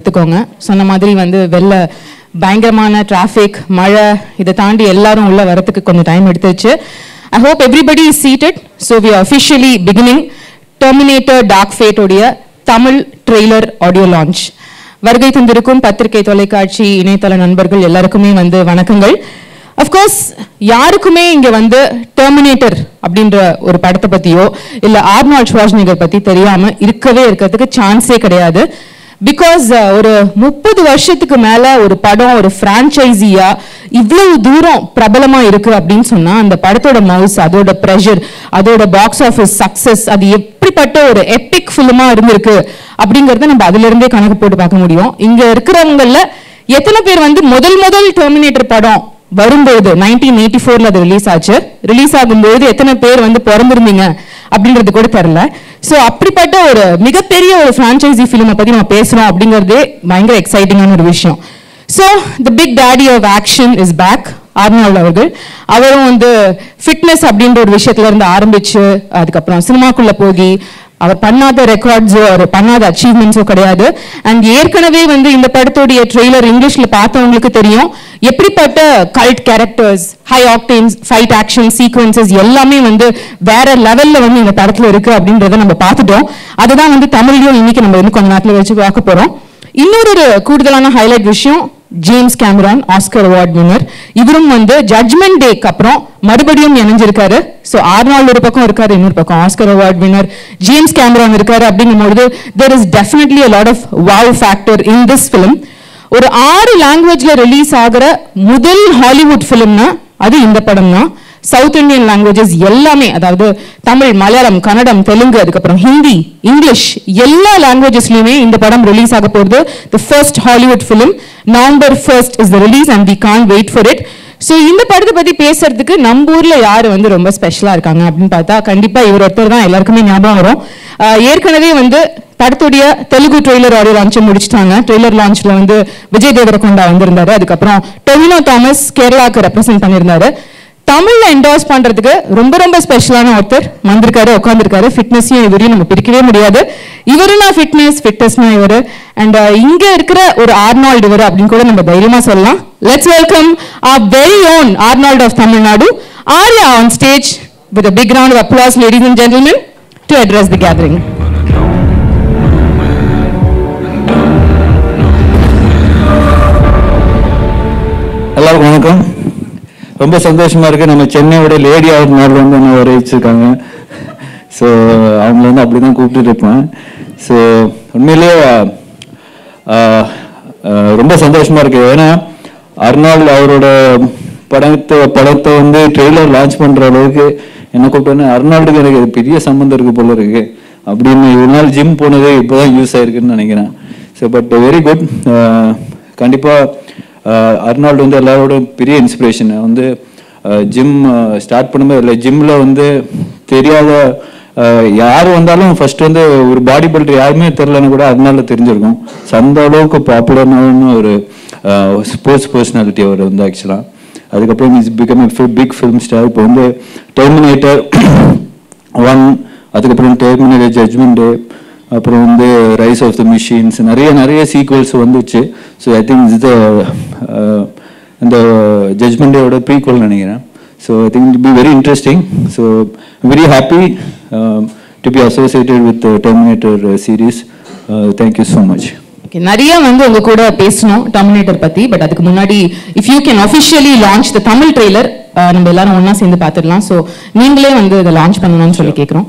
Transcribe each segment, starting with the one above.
பொறுத்துக்கோங்க சொன்ன மாதிரி வந்து வெளில பயங்கரமான டிராஃபிக் மழை இதை தாண்டி எல்லாரும் உள்ள வரத்துக்கு கொஞ்சம் டைம் எடுத்துச்சு I hope everybody is seated so we officially beginning Terminator Dark ஃபேட்டோடைய தமிழ் ட்ரெய்லர் ஆடியோ லான்ச் வருகை தந்திருக்கும் பத்திரிகை தொலைக்காட்சி இணையதள நண்பர்கள் எல்லாருக்குமே வந்து வணக்கங்கள் அஃப்கோர்ஸ் யாருக்குமே இங்க வந்து டெர்மினேட்டர் அப்படின்ற ஒரு படத்தை பத்தியோ இல்ல ஆர்னால்ட் ஷ்வாஸ்னிகர் பத்தி தெரியாம இருக்கவே இருக்கிறதுக்கு சான்ஸே கிடையாது பிகாஸ் ஒரு முப்பது வருஷத்துக்கு மேல ஒரு படம் ஒரு பிரான்ச்சைசியா இவ்வளவு தூரம் பிரபலமா இருக்கு அப்படின்னு சொன்னா அந்த படத்தோட மவுஸ் அதோட ப்ரெஷர் அதோட பாக்ஸ் ஆஃபீஸ் சக்சஸ் அது எப்படிப்பட்ட ஒரு எப்பிக் ஃபிலிமா இருந்திருக்கு அப்படிங்கறத நம்ம அதுல இருந்தே கணக்கு போட்டு பார்க்க முடியும் இங்க இருக்கிறவங்கள எத்தனை பேர் வந்து முதல் முதல் டெர்மினேட்டர் படம் வரும்போது நைன்டீன் எயிட்டி ஃபோர்ல அது ரிலீஸ் ஆச்சு ரிலீஸ் ஆகும்போது எத்தனை பேர் வந்து பிறந்திருந்தீங்க அப்படின்றது கூட தெரியல சோ அப்படிப்பட்ட ஒரு மிகப்பெரிய ஒரு பிரான்ச்சைசி ஃபிலிமை பத்தி நம்ம பேசுறோம் அப்படிங்கறதே பயங்கர எக்ஸைட்டிங்கான ஒரு விஷயம் so the big daddy of action is back Arnold அவர்கள் அவரும் வந்து ஃபிட்னஸ் அப்படின்ற ஒரு விஷயத்துல இருந்து ஆரம்பிச்சு அதுக்கப்புறம் சினிமாக்குள்ள போகி அவர் பண்ணாத ரெக்கார்ட்ஸோ அவர் பண்ணாத அச்சீவ்மெண்ட்ஸோ கிடையாது அண்ட் ஏற்கனவே வந்து இந்த படத்துடைய ட்ரெய்லர் இங்கிலீஷ்ல பார்த்தவங்களுக்கு தெரியும் எப்படிப்பட்ட cult characters high octanes fight action sequences எல்லாமே வந்து வேற லெவல்ல வந்து இந்த படத்துல இருக்கு அப்படின்றத நம்ம பார்த்துட்டோம் அதுதான் வந்து தமிழ்லயும் இன்னைக்கு நம்ம வந்து கொஞ்ச நேரத்துல வச்சு பார்க்க போறோம் இன்னொரு ஒரு கூடுதலான ஹைலைட் விஷயம் James Cameron Oscar award winner இவரும் வந்து ஜட்மெண்ட் டேக்கு அப்புறம் மறுபடியும் இணைஞ்சிருக்காரு ஸோ ஆர்னால்டு ஒரு பக்கம் இருக்காரு இன்னொரு பக்கம் Oscar award winner James Cameron இருக்காரு அப்படிங்கும்பொழுது there is definitely a lot of wow factor in this film ஒரு ஆறு லாங்குவேஜ்ல ரிலீஸ் ஆகிற முதல் ஹாலிவுட் ஃபிலிம்னா அது இந்த படம் தான் சவுத் இந்தியன் லாங்குவேஜஸ் எல்லாமே அதாவது தமிழ் மலையாளம் கன்னடம் தெலுங்கு அதுக்கப்புறம் ஹிந்தி இங்கிலீஷ் எல்லா லாங்குவேஜஸ்லயுமே இந்த படம் ரிலீஸ் ஆக போகுது the first Hollywood film November first is the release and we can't wait for it so இந்த படத்தை பத்தி பேசுறதுக்கு நம்ம ஊர்ல யாரு வந்து ரொம்ப ஸ்பெஷலா இருக்காங்க அப்படின்னு பார்த்தா கண்டிப்பா இவர் ஒருத்தர் தான் எல்லாருக்குமே ஞாபகம் வரும் ஆஹ் ஏற்கனவே வந்து படத்துடைய தெலுங்கு ட்ரெய்லர் ஆடியோ லான்ச் முடிச்சிட்டாங்க ட்ரெய்லர் லான்ச்ல வந்து விஜய் தேவரகொண்டா வந்திருந்தாரு அதுக்கப்புறம் டொவினோ தாமஸ் கேரளாக்கு ரெப்ரசென்ட் பண்ணியிருந்தாரு தமிழ்ல என்டாஸ் பண்றதுக்கு ரொம்ப ரொம்ப ஸ்பெஷலான ஒருத்தர் வந்திருக்காரு உட்காந்துருக்காரு ஃபிட்னஸையும் இவரையும் நம்ம பிரிக்கவே முடியாது இவருனா ஃபிட்னஸ் ஃபிட்னஸ்னா இவரு அண்ட் இங்க இருக்கிற ஒரு ஆர்னால்டு இவர் அப்படின்னு கூட நம்ம தைரியமா சொல்லலாம் let's welcome our very own Arnold of Tamil Nadu Arya on stage with big round of applause ladies and gentlemen to address the gathering எல்லாருக்கும் வணக்கம் ரொம்ப சந்தோஷமா இருக்கு நம்ம சென்னையோட லேடி ஆஃப் நாள் வந்து என்ன வரைச்சிருக்காங்க ஸோ அவங்கள வந்து அப்படி தான் கூப்பிட்டுட்டு இருப்பேன் ஸோ உண்மையிலேயே ஆஹ், ஆஹ், ரொம்ப சந்தோஷமா இருக்கு ஏன்னா அர்னால் அவரோட படத்தை படத்தை வந்து ட்ரெய்லர் லான்ச் பண்ற அளவுக்கு என்ன கூப்பிட்டோன்னே அர்னால்டுக்கு எனக்கு பெரிய சம்மந்தம் இருக்கு போல இருக்கு அப்படின்னு இவ்வளவு நாள் ஜிம் போனதே இப்போதான் யூஸ் ஆயிருக்குன்னு நினைக்கிறேன் ஸோ பட் வெரி குட் கண்டிப்பா ஆஹ் அர்னால்டு வந்து எல்லாரோட பெரிய இன்ஸ்பிரேஷன் வந்து ஜிம் ஸ்டார்ட் பண்ணும்போது இல்லை ஜிம்ல வந்து தெரியாத ஆஹ் யார் வந்தாலும் ஃபர்ஸ்ட் வந்து ஒரு பாடி பில்டர் யாருமே தெரிலன்னு கூட அதனால தெரிஞ்சிருக்கும் So அந்த அளவுக்கு பாப்புலரான ஒரு ஸ்போர்ட்ஸ் பர்சனாலிட்டி அவர் வந்து ஆக்சுவலாக அதுக்கப்புறம் is become big film star இப்போ வந்து டெர்மினேட்டர் ஒன் அதுக்கப்புறம் டெர்மினேட்டர் ஜட்மெண்ட் டே அப்புறம் வந்து ரைஸ் ஆஃப் த மிஷின்ஸ் நிறைய நிறைய சீக்வல்ஸ் வந்துச்சு ஸோ ஐ திங்க் இது இந்த ஜட்மெண்ட் டேவோட ப்ரீக்வல் நினைக்கிறேன் so I think be very interesting so very happy to be associated with Terminator series thank you so much Okay, நிறைய வந்து உங்க கூட பேசணும் டெர்மினேட்டர் பத்தி பட் அதுக்கு முன்னாடி if you can officially launch the Tamil trailer நம்ம எல்லாரும் ஒண்ணா சேர்ந்து பார்த்துடலாம் ஸோ நீங்களே வந்து இதை லான்ச் பண்ணணும்னு சொல்லி கேட்குறோம்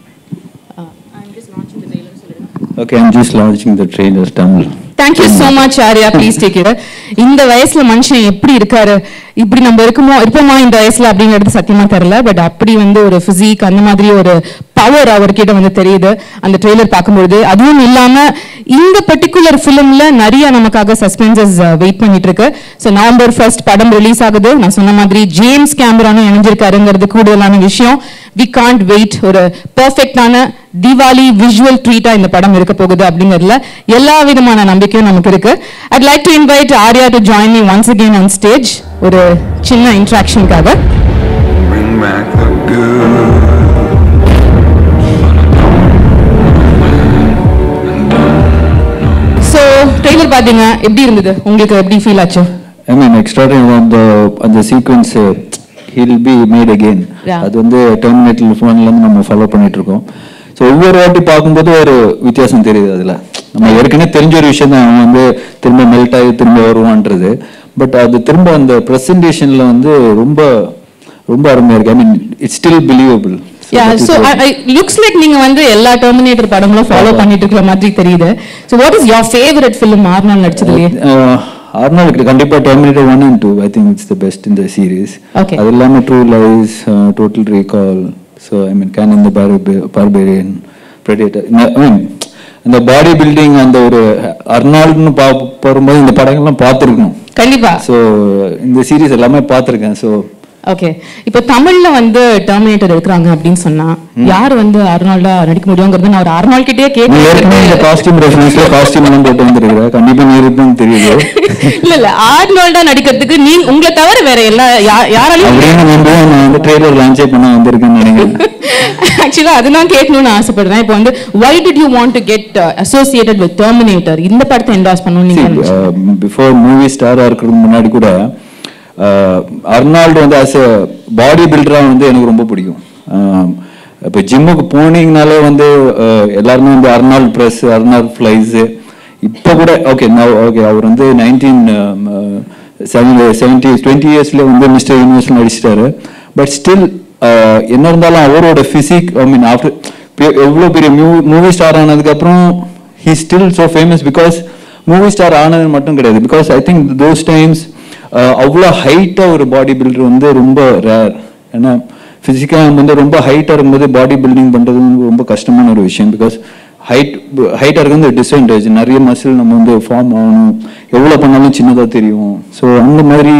okay I'm just launching the trailer Tamil thank you so much Arya please take it இந்த வயசுல மனுஷன் எப்படி இருக்காரு இப்படி நம்ம இருக்குமோ இருப்போமா இந்த வயசுல அப்படிங்கிறது சத்தியமா தெரியல பட் அப்படி வந்து ஒரு பிசிக் அந்த மாதிரி ஒரு பவர் அவர்கிட்ட வந்து தெரியுது அந்த ட்ரெய்லர் பார்க்கும்பொழுது அதுவும் இல்லாம இந்த பர்டிகுலர் ஃபிலிம்ல நிறைய நமக்காக சஸ்பென்சஸ் வெயிட் பண்ணிட்டு இருக்கு ஸோ நவம்பர் ஃபர்ஸ்ட் படம் ரிலீஸ் ஆகுது நான் சொன்ன மாதிரி ஜேம்ஸ் கேமரானும் இணைஞ்சிருக்காருங்கிறது கூடுதலான விஷயம் வி காண்ட் வெயிட் ஒரு பெர்ஃபெக்டான தீபாவளி விஷுவல் ட்ரீட்டா இந்த படம் இருக்க போகுது அப்படிங்கிறதுல எல்லா விதமான நம்பிக்கையும் நமக்கு இருக்கு I'd like to invite Arya to join me once again on stage ஒரு சின்ன இன்ட்ராக்ஷனுக்காக Bring back the good. So trailer பாத்தீங்க எப்படி இருந்தது உங்களுக்கு எப்படி ஃபீல் ஆச்சு ஐ மீன் எக்ஸ்ட்ராடனரி அந்த அந்த sequence he'll be mad again Yeah. அது வந்து டெர்மினேட்டல் ஃபோன்ல இருந்து நம்ம ஃபாலோ பண்ணிட்டு இருக்கோம் ஸோ ஒவ்வொரு வாட்டி பார்க்கும்போது ஒரு வித்தியாசம் தெரியுது அதுல நம்ம ஏற்கனவே தெரிஞ்ச ஒரு விஷயம் தான் அவன் வந்து திரும்ப மெல்ட் ஆகி திரும்ப வருவான்றது பட் அது திரும்ப அந்த ப்ரெசன்டேஷன்ல வந்து ரொம்ப ரொம்ப அருமையா இருக்கு I mean it's still believable yeah so looks like நீங்க வந்து எல்லா டெர்மினேட்டர் படங்களும் ஃபாலோ பண்ணிட்டு இருக்கிற மாதிரி தெரியுது so what is your favourite film Arnold நடிச்சதுலயே ஆர்னால்டு கண்டிப்பா Terminator one and two I think it's the best இந்த சீரீஸ் Okay. அது இல்லாம true lies total recall so I mean Conan இந்த பார்பேரியன் ப்ரெடியேட்டர் ஐ மீன் அந்த body building அந்த ஒரு அர்னால்டுன்னு பா போகும்போது இந்த படங்கள்லாம் பார்த்துருக்கணும் கண்டிப்பா ஸோ இந்த சீரீஸ் எல்லாமே பார்த்துருக்கேன் ஸோ ஓகே இப்போ தமிழ்ல வந்து டெர்மினேட்டர் எடுக்கிறாங்க அப்படின்னு சொன்னா யார் வந்து அர்னால்டா நடிக்க முடியுங்கிறது நான் ஒரு அர்னால் கிட்டே நீ ஏற்கனவே இந்த கேட்டு காஸ்டியூம் ரெஃபரன்ஸ்ல காஸ்டியூம் எல்லாம் போட்டு வந்திருக்கிற கண்டிப்பா நீ இருப்பேன்னு தெரியுது இல்ல இல்ல ஆர்னால்டா நடிக்கிறதுக்கு நீ உங்களை தவிர வேற எல்லா யா- யாராலையும் அப்படின்னு நம்பி நான் வந்து ட்ரெய்லர் லான்ச்சே பண்ண வந்திருக்கேன்னு நினைக்கிறேன் ஆக்சுவலா அது நான் கேட்கணும்னு ஆசைப்படுறேன் இப்போ வந்து why did you want to get associated with Terminator இந்த படத்தை என்டாஸ் பண்ணணும் நீங்க நினைச்சீங்க? பிஃபோர் மூவி ஸ்டாரா இருக்கிறதுக்கு முன்னாடி கூட அர்னால்டு வந்து ஆஸ் எ பாடி பில்டரா வந்து எனக்கு ரொம்ப பிடிக்கும் அஹ், இப்போ ஜிம்முக்கு போனீங்கனாலே வந்து அஹ், எல்லாருமே வந்து அர்னால்டு ப்ரெஸ் அர்னால்டு ஃப்ளைஸ் இப்போ கூட ஓகே நான் ஓகே அவர் வந்து நைன்டீன் செவன்டி டுவெண்ட்டி இயர்ஸ்ல வந்து மிஸ்டர் யூனிவர்ஸ்ல நடிச்சிட்டாரு பட் ஸ்டில் என்ன இருந்தாலும் அவரோட பிசிக் ஐ மீன் ஆஃப்டர் எவ்வளோ பெரிய மூவி ஸ்டார் ஆனதுக்கப்புறம் he still so famous because movie star ஆனது மட்டும் கிடையாது because I think those times அவ்வளோ ஹைட்டாக ஒரு பாடி பில்டர் வந்து ரொம்ப ரேர் ஏன்னா ஃபிசிக்கலாக வந்து ரொம்ப ஹைட்டாக இருக்கும்போது பாடி பில்டிங் பண்ணுறது வந்து ரொம்ப கஷ்டமான ஒரு விஷயம் பிகாஸ் ஹைட் ஹைட்டாக இருக்கிறது ஒரு டிஸ்அட்வான்டேஜ் நிறைய மசில் நம்ம வந்து ஃபார்ம் ஆகணும் எவ்வளோ பண்ணாலும் சின்னதாக தெரியும் ஸோ அந்த மாதிரி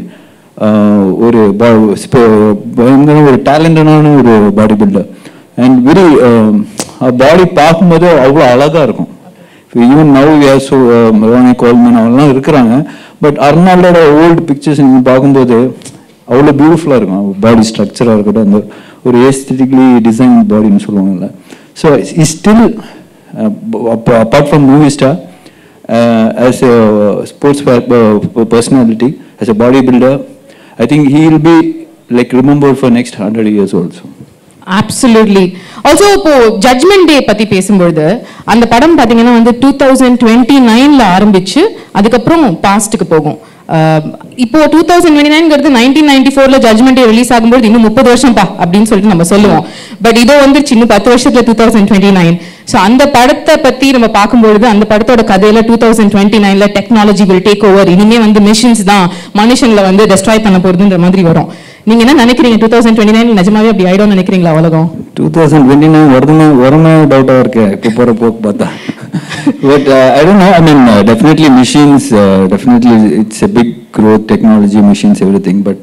ஆஹ், ஒரு ba- sp- பயங்கர ஒரு டேலண்டடான ஒரு body builder and very body பார்க்கும்போது அவ்வளோ அழகாக இருக்கும் ஈவன் நவ் வியாஸ் ரோனி கோல்மன் அவங்கலாம் இருக்கிறாங்க பட் அர்னால்டோட ஓல்டு பிக்சர்ஸ் நீங்கள் பார்க்கும்போது அவ்வளோ பியூட்டிஃபுல்லாக இருக்கும் பாடி ஸ்ட்ரக்சராக இருக்கட்டும் அந்த ஒரு ஏஸ்தட்டிக்லி டிசைன் பாடின்னு சொல்லுவாங்கல்ல so is still apart from movie star as a sports personality as a body builder I think he will be like remember for next hundred years also absolutely also இப்போ judgment day பத்தி பேசும்பொழுது அந்த படம் பாத்தீங்கன்னா வந்து two thousand twenty நைன்ல ஆரம்பிச்சு அதுக்கப்புறம் பாஸ்ட்டுக்கு போகும் அஹ் இப்போ டூ தௌசண்ட் டுவெண்ட்டி நைன்ங்கிறது நைன்டீன் நைன்டி ஃபோர்ல ஜட்மெண்ட் டே ரிலீஸ் ஆகும்போது இன்னும் முப்பது வருஷம் பா அப்படின்னு சொல்லிட்டு நம்ம சொல்லுவோம் பட் இதோ வந்துருச்சு இன்னும் பத்து வருஷத்துல two thousand twenty nine so அந்த படத்தை பத்தி நம்ம பார்க்கும்பொழுது அந்த படத்தோட கதையில டூ தௌசண்ட் டுவெண்ட்டி நைன்ல டெக்னாலஜி வில் டேக் ஓவர் இனிமே வந்து மிஷின்ஸ் தான் மனுஷங்களை வந்து டெஸ்ட்ராய் பண்ண போகுதுன்ற மாதிரி வரும் நீங்க என்ன நினைக்கிறீங்க டூ தௌசண்ட் டுவெண்ட்டி நைன் நிஜமாவே அப்படி ஆயிடும் நினைக்கிறீங்களா உலகம் டூ தௌசண்ட் டுவெண்ட்டி நைன் வருதுன்னு வருமே டவுட்டாக இருக்கு இப்போ போகிற போக்கு பார்த்தா but I don't know I mean definitely machines definitely it's a big growth technology machines everything but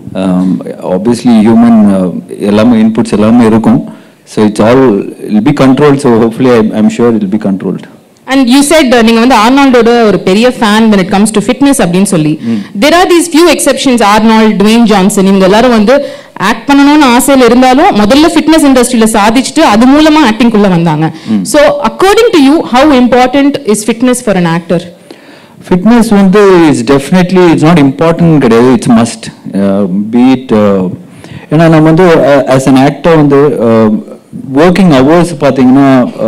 obviously human எல்லாமே இன்புட்ஸ் எல்லாமே இருக்கும் so it's all will be control so hopefully I I'm sure will be controlled and you said நீங்க வந்து ஆர்னால்டோட ஒரு பெரிய fan when it comes to fitness அப்படின்னு சொல்லி there are these few exceptions Arnold Dwayne Johnson இவங்க எல்லாரும் வந்து ஆக்ட் பண்ணணும்னு ஆசையில இருந்தாலும் முதல்ல ஃபிட்னஸ் இண்டஸ்ட்ரியில சாதிச்சுட்டு அது மூலமா ஆக்டிங் குள்ள வந்தாங்க so according to you how important is fitness for an actor fitness வந்து it's definitely it's not important கிடையாது இட்ஸ் மஸ்ட் பீட் ஏன்னா நம்ம வந்து ஆஸ் அன் ஆக்டர் வந்து ஒர்க்கிங் ஹவர்ஸ் பார்த்தீங்கன்னா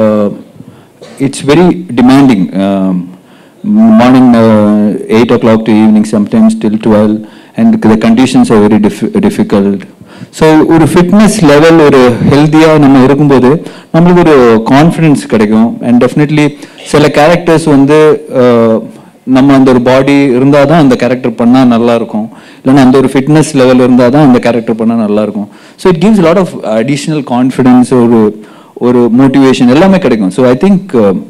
it's very demanding morning eight o'clock to evening sometimes till twelve and the conditions are very difficult so ஒரு fitness level ஒரு ஹெல்த்தியாக நம்ம இருக்கும்போது நம்மளுக்கு ஒரு கான்ஃபிடென்ஸ் கிடைக்கும் அண்ட் டெஃபினெட்லி சில கேரக்டர்ஸ் வந்து அஹ், நம்ம அந்த ஒரு பாடி இருந்தால் தான் அந்த கேரக்டர் பண்ணால் நல்லா இருக்கும் இல்லைன்னா அந்த ஒரு ஃபிட்னஸ் லெவல் இருந்தால் தான் அந்த கேரக்டர் பண்ணால் நல்லா இருக்கும் so it gives lot of additional confidence ஒரு ஒரு மோட்டிவேஷன் எல்லாமே கிடைக்கும் so I think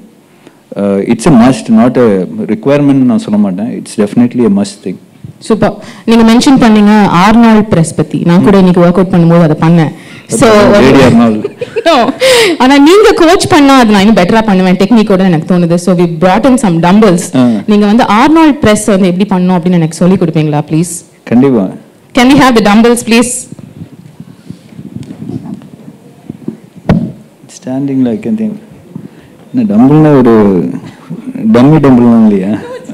it's a must not a requirement நான் சொல்ல மாட்டேன் it's definitely a must thing super நீங்க மென்ஷன் பண்ணீங்க ஆர்னால்ட் பிரஸ் பத்தி நான் கூட இன்னைக்கு ஒர்க் அவுட் பண்ணும்போது அதை பண்ணேன் சோ Lady Arnold. ஆனா நீங்க கோச் பண்ணா அது நான் இன்னும் பெட்டரா பண்ணுவேன் டெக்னிக்கோட எனக்கு தோணுது so we brought in some dumbbells ஆ. நீங்க வந்து ஆர்னால்ட் பிரஸ் வந்து எப்படி பண்ணணும் அப்படின்னு எனக்கு சொல்லி கொடுப்பீங்களா ப்ளீஸ் கண்டிப்பா can we have the dumbbells please ஸ்டாண்டிங்ல ஐ கேன் திங்க் என்ன டம்பிள்னா ஒரு டம்மி டம்பிள்லாம் இல்லையா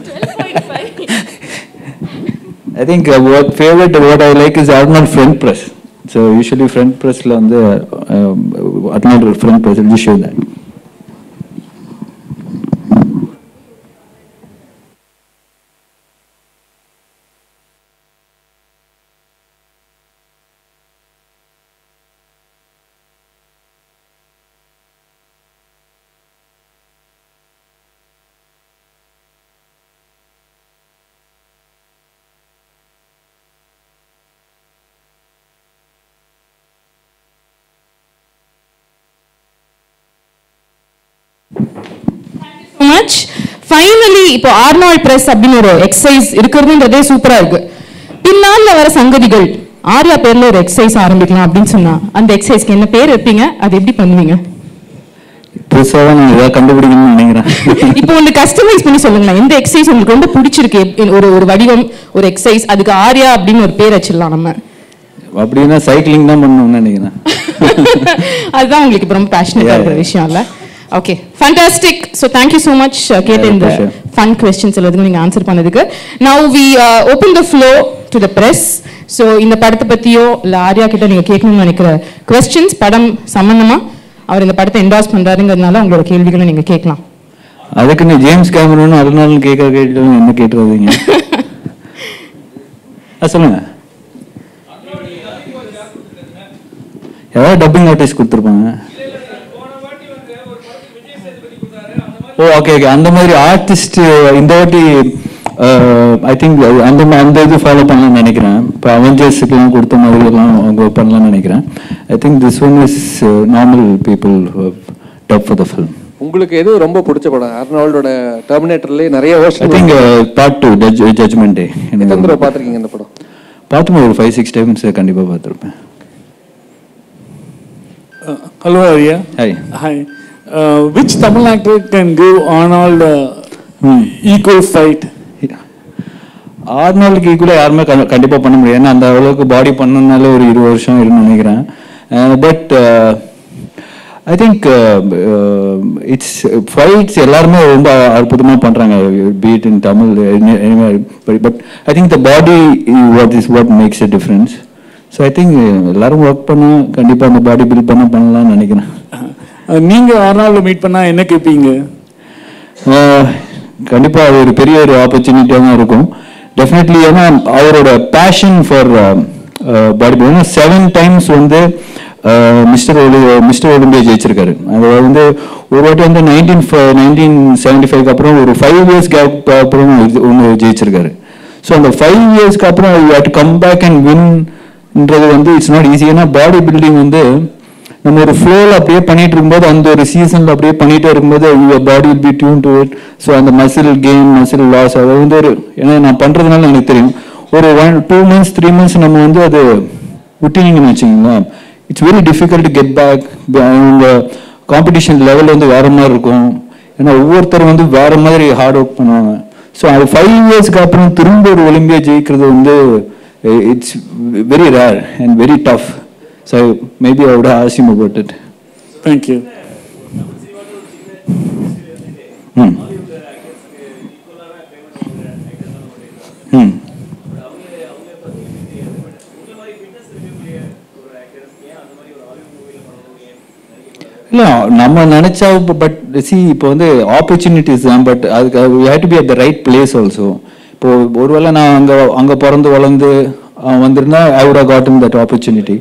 I think what favourite what I like is Arnold front press so usually front ப்ரெஸ்ஸில் வந்து Arnold front press will show that much finally இப்போ Arnold press அப்படின்னு ஒரு எக்ஸசைஸ் இருக்கிறதுன்றதே சூப்பரா இருக்கு பின்னால வர சங்கதிகள் ஆர்யா பேர்ல ஒரு எக்ஸசைஸ் ஆரம்பிக்கலாம் அப்படின்னு சொன்னா அந்த எக்ஸசைஸ்க்கு என்ன பேர் வைப்பீங்க அது எப்படி பண்ணுவீங்க புதுசாக தான் நான் ஏதாவது கண்டுபிடிக்கணும்னு நினைக்கிறேன் இப்போ ஒன்று கஸ்டமைஸ் பண்ணி சொல்லுங்களேன் எந்த எக்ஸசைஸ் உங்களுக்கு ரொம்ப பிடிச்சிருக்கு எப்- ஒரு ஒரு வடிவம் ஒரு எக்ஸசைஸ் அதுக்கு ஆர்யா அப்படின்னு ஒரு பேர் வச்சிடலாம் நம்ம அப்படின்னா சைக்கிளிங் தான் பண்ணணும்னு நினைக்கிறேன் அதுதான் உங்களுக்கு இப்போ ரொம்ப பேஷனேட்டாக இருக்கிற விஷயம் இல்ல okay fantastic so thank you so much கேட்ட இந்த pleasure. ஃபன் கொஸ்டின்ஸ் எல்லாத்துக்கும் நீங்கள் ஆன்சர் பண்ணதுக்கு now we open the floor to the press so இந்த படத்தை பற்றியோ இல்லை ஆர்யா கிட்ட நீங்கள் கேட்கணும்னு நினைக்கிற கொஸ்டின்ஸ் படம் சம்மந்தமா அவர் இந்த படத்தை என்டாஸ் பண்ணுறாருங்கிறதுனால உங்களோட கேள்விகளை நீங்கள் கேட்கலாம் அதுக்கு நீ ஜேம்ஸ் கேமரன் அருணாலும் கேட்க கேட்டாலும் என்ன கேட்டுறதுங்க ஆ சொல்லுங்க ஏதாவது டப்பிங் ஆர்டிஸ்ட் கொடுத்துருப்பாங்க ஓ ஓகே ஓகே அந்த மாதிரி ஆர்டிஸ்ட் இந்த வாட்டி ஐ திங்க் அந்த மா- அந்த இது ஃபாலோ பண்ணலாம்னு நினைக்கிறேன் இப்போ அவெஞ்சர்ஸுக்குலாம் கொடுத்த மாதிரி எல்லாம் அவங்க பண்ணலாம்னு நினைக்கிறேன் I think this one is normal people dub for the film உங்களுக்கு எது ரொம்ப பிடிச்ச படம் அர்னால்டோட டெர்மினேட்டர்லயே நிறைய ஐ வருஷம் think part two Judgment Day எத்தனை தடவை பார்த்துருக்கீங்க இந்த படம் பார்த்துமே ஒரு ஃபைவ் சிக்ஸ் டைம்ஸ் கண்டிப்பாக பார்த்துருப்பேன் Uh, hello, Arya. Hi. Hi. Uh, which Tamil actor can give Arnold uh, Hmm. equal fight? ஆர்னால்டுக்கு ஈக்குவலாக யாருமே கண்- கண்டிப்பா பண்ண முடியாது ஏன்னா அந்த அளவுக்கு பாடி பண்ணனால ஒரு இருபது வருஷம் இருக்குன்னு நினைக்கிறேன் but I think it's fights எல்லாருமே ரொம்ப அற்புதமா பண்றாங்க beat in Tamil but I think the body what is what makes a difference so I think எல்லாரும் ஒர்க் பண்ணா கண்டிப்பா அந்த பாடி பில்ட் பண்ண பண்ணலாம்னு நினைக்கிறேன் Uh, நீங்க ஆர்னால்ட மீட் பண்ணா என்ன கேட்பீங்க ஆஹ் கண்டிப்பா அது ஒரு பெரிய ஒரு ஆப்பர்ச்சுனிட்டியாக தான் இருக்கும் டெஃபினெட்லி ஏன்னா அவரோட passion for body building seven times வந்து மிஸ்டர் ஒலி மிஸ்டர் ஒலிம்பியா ஜெயிச்சிருக்காரு அது வந்து ஒரு வாட்டி வந்து நைன்டீன் நைன்டீன் செவன்டி ஃபைவ்க்கு அப்புறம் ஒரு ஃபைவ் இயர்ஸ் கேப் அப்புறம் இது ஒன்று ஜெயிச்சிருக்காரு ஸோ அந்த ஃபைவ் இயர்ஸ்க்கு அப்புறம் you had come back and வின்ன்றது வந்து இட்ஸ் நாட் ஈஸி ஏன்னா பாடி பில்டிங் வந்து நம்ம ஒரு ஃப்ளோவில் அப்படியே பண்ணிட்டு இருக்கும்போது அந்த ஒரு சீசன்ல அப்படியே பண்ணிட்டே இருக்கும்போது your body will be tuned to it so அந்த மசில் கெயின் மசில் லாஸ் அது வந்து ஒரு ஏன்னா நான் பண்றதுனால எனக்கு தெரியும் ஒரு one two months three months நம்ம வந்து அது விட்டீங்கன்னு வச்சுங்களேன் it's very difficult to get back உங்க காம்படிஷன் லெவல் வந்து வேற மாதிரி இருக்கும் ஏன்னா ஒவ்வொருத்தரும் வந்து வேற மாதிரி ஹார்ட் ஒர்க் பண்ணுவாங்க ஸோ அது ஃபைவ் இயர்ஸ்க்கு அப்புறம் திரும்ப ஒரு ஒலிம்பியா ஜெயிக்கிறது வந்து it's very rare and very tough so maybe I would ask him about it. Thank you. Hmm. Hmm. இல்ல நம்ம நினைச்சா பட் சி இப்போ வந்து ஆப்பர்ச்சுனிட்டிஸ் தான் பட் அதுக்கு we have to be at the right place also இப்போ ஒருவேளை நான் அங்க அங்க பிறந்து வளர்ந்து அஹ், வந்திருந்தா I would have gotten that opportunity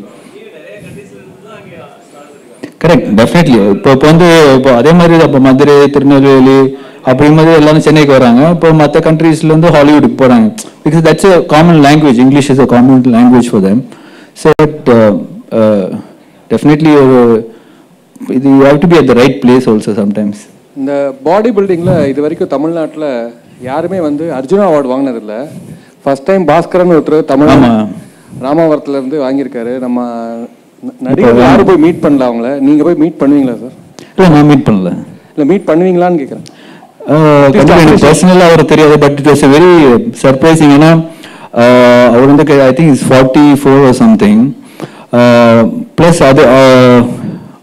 correct definitely இப்போ இப்போ வந்து இப்போ அதே மாதிரி தான் இப்போ மதுரை திருநெல்வேலி அப்படி மாதிரி எல்லாரும் சென்னைக்கு வராங்க இப்போ மற்ற கண்ட்ரீஸ்ல இருந்து ஹாலிவுட்டுக்கு போறாங்க because that's a common language English is a common language for them so but definitely ஒரு இது you have to be at the right place also sometimes இந்த பாடி பில்டிங்ல இது வரைக்கும் தமிழ்நாட்டுல யாருமே வந்து அர்ஜுனா அவார்டு வாங்கினதில்ல ஃபர்ஸ்ட் டைம் பாஸ்கரன் ஒருத்தர் தமிழ் ஆமா. ராமாவரத்துல இருந்து வாங்கியிருக்காரு நம்ம ந- நடிகர் யாரும் போய் மீட் பண்ணல அவங்கள நீங்க போய் மீட் பண்ணுவீங்களா சார் இல்லை நான் மீட் பண்ணல இல்ல மீட் பண்ணுவீங்களான்னு கேக்குறேன் ஆஹ் கண்டிப்பா எனக்கு பர்சனலாக அவர் தெரியாது but it was very surprising ஏன்னா ஆஹ் அவர் வந்து I think is forty four something plus அது ஆஹ்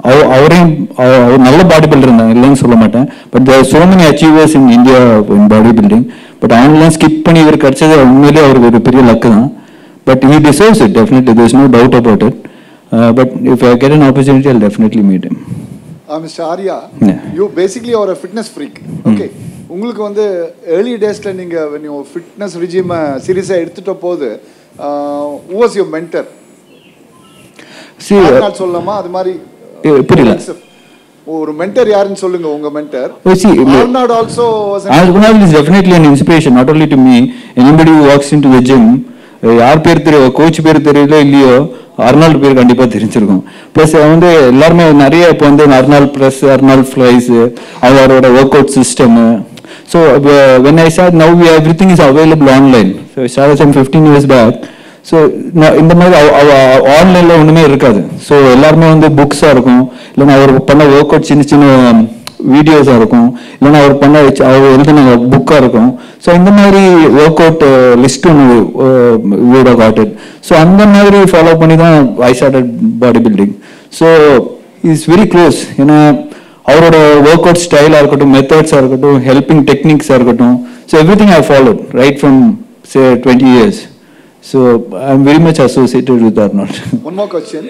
அவ- அவரையும் அவ- அவர் நல்ல பாடி பில்டர் இருந்தாங்க இல்லைன்னு சொல்ல மாட்டேன் but there so many achievers in India in body building but அவங்களாம் ஸ்கிப் பண்ணி இவர் கிடைச்சது உண்மையிலேயே அவருக்கு ஒரு பெரிய லக்கு தான் but he deserves it definitely there is no doubt about it but if I get an opportunity I definitely meet him Uh, Mr. Arya, Yeah. you basically are a fitness freak. Okay. உங்களுக்கு வந்து early டேஸ்ல நீங்க when you fitness regime சீரியஸா எடுத்துட்ட போது who was your mentor See, uh, Arnold சொல்லலாமா அது மாதிரி eh, புரியல ஒரு மென்டர் யாருன்னு சொல்லுங்க உங்க mentor Oh, see, Arnold also was Arnab is definitely an inspiration, not only to me, anybody who walks into the gym, ah யார் பேர் தெரியும் கோச் பேர் தெரியல இல்லையோ அர்னால்டு பேர் கண்டிப்பா தெரிஞ்சிருக்கும் ப்ளஸ் வந்து எல்லாருமே நிறைய இப்போ வந்து அர்னால் ப்ளஸ் அர்னால் ஃப்ளைஸ் அவரோட workout system so when I sat now everything is available online so start some fifteen years back so இந்த மாதிரி ஆன்லைனில் ஒன்றுமே இருக்காது ஸோ எல்லாருமே வந்து புக்ஸாக இருக்கும் இல்லைன்னா அவர் பண்ண ஒர்க் அவுட் சின்ன சின்ன வீடியோஸாக இருக்கும் இல்லைன்னா அவர் பண்ண வச்சு அவர் எழுதின புக்காக இருக்கும் ஸோ இந்த மாதிரி ஒர்க் அவுட் லிஸ்ட் ஒன்று வீடோ காட்டட் ஸோ அந்த மாதிரி ஃபாலோ பண்ணி தான் I started body building so is very close ஏன்னா அவரோட ஒர்க் அவுட் ஸ்டைலாக இருக்கட்டும் மெத்தட்ஸாக இருக்கட்டும் ஹெல்பிங் டெக்னிக்ஸாக இருக்கட்டும் so everything I followed right from say twenty years so I am very much associated with Arnold one more question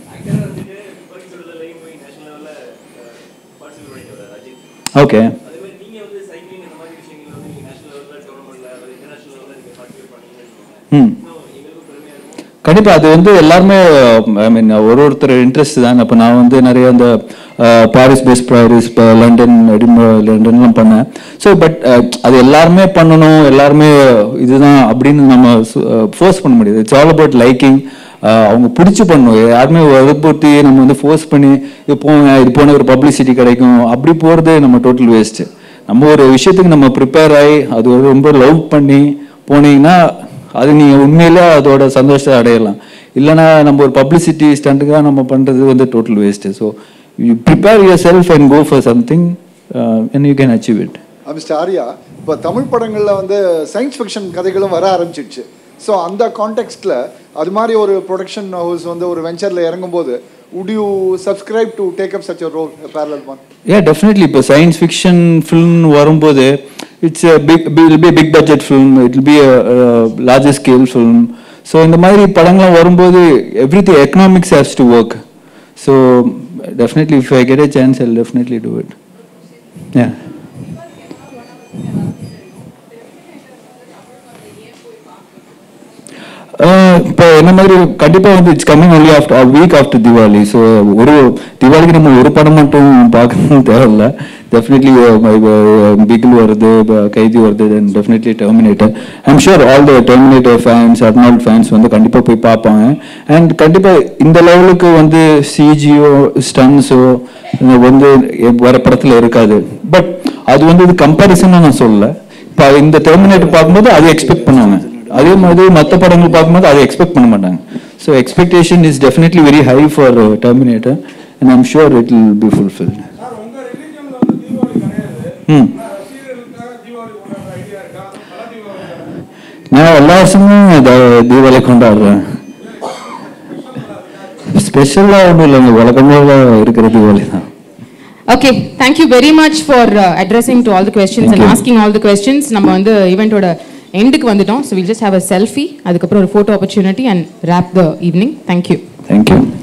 okay hmm கண்டிப்பா அது வந்து எல்லாருமே ஐ மீன் ஒரு ஒருத்தர் இன்ட்ரெஸ்ட் தான் இப்போ நான் வந்து நிறைய அந்த பாரிஸ் பெஸ்ட் பாரிஸ் இப்போ லண்டன் எடின்பர்க் லண்டன்லாம் பண்ணேன் ஸோ பட் அது எல்லாருமே பண்ணணும் எல்லாருமே இதுதான் அப்படின்னு நம்ம ஃபோர்ஸ் பண்ண முடியாது இட்ஸ் ஆல் அபவுட் லைக்கிங் அவங்க பிடிச்சி பண்ணணும் யாருமே வற்புறுத்தி நம்ம வந்து ஃபோர்ஸ் பண்ணி இது போங்க இது போன ஒரு பப்ளிசிட்டி கிடைக்கும் அப்படி போகிறது நம்ம டோட்டல் வேஸ்ட்டு நம்ம ஒரு விஷயத்துக்கு நம்ம ப்ரிப்பேர் ஆகி அது ஒரு ரொம்ப லவ் பண்ணி போனீங்கன்னா அது நீங்க உண்மையிலே அதோட சந்தோஷத்தை அடையலாம் இல்லைன்னா நம்ம ஒரு பப்ளிசிட்டி ஸ்டண்ட்டுக்காக நம்ம பண்றது வந்து total waste so you prepare yourself and go for something and you can achieve it Mr Arya இப்போ தமிழ் படங்கள்ல வந்து சயின்ஸ் ஃபிக்ஷன் கதைகளும் வர ஆரம்பிச்சிடுச்சு ஸோ அந்த கான்டெக்ட்ல அது மாதிரி ஒரு ப்ரொடக்ஷன் ஹவுஸ் வந்து ஒரு வெஞ்சர்ல இறங்கும்போது would you subscribe to take up such a role a parallel one ஏ டெஃபினெட்லி இப்போ சயின்ஸ் ஃபிக்ஷன் ஃபிலிம் வரும்போது it's big will be big budget film it will be larger scale film so இந்த மாதிரி படங்கள்லாம் வரும்போது every the economics has to work so definitely if I get a chance I definitely do it yeah இப்போ என்ன மாதிரி கண்டிப்பாக வந்து it's coming only after week after Diwali so ஒரு திவாலிக்கு நம்ம ஒரு படம் மட்டும் பார்க்கணும் தேவையில்ல டெஃபினெட்லி பிகில் வருது ப- கைதி வருது then definitely Terminator I'm sure all the Terminator fans Arnold fans வந்து கண்டிப்பாக போய் பார்ப்பாங்க அண்ட் கண்டிப்பாக இந்த லெவலுக்கு வந்து சிஜியோ ஸ்டன்ஸோ வந்து வர படத்தில் இருக்காது பட் அது வந்து இது கம்பேரிசன் நான் சொல்லல இப்போ இந்த டெர்மினேட்டர் பார்க்கும்போது அது எக்ஸ்பெக்ட் பண்ணுவாங்க அதே மாதிரி மற்ற படங்கள் பார்க்கும்போது அதை எக்ஸ்பெக்ட் பண்ண மாட்டாங்க so expectation is definitely very high for Terminator and I'm sure it will be fulfil hmm நான் எல்லா வருஷமும் த- தீபாவளி கொண்டாடுறேன் ஸ்பெஷலாக ஒன்றும் இல்லைங்க வழக்கமாக இருக்கிற தீபாவளி தான் Okay, thank you very much for uh, addressing to all the questions Thank and you. asking all the questions. நம்ம வந்து ஈவெண்ட்டோட எண்டுக்கு வந்துட்டோம் so will just have a selfie அதுக்கப்புறம் ஒரு photo opportunity and wrap the evening thank you thank you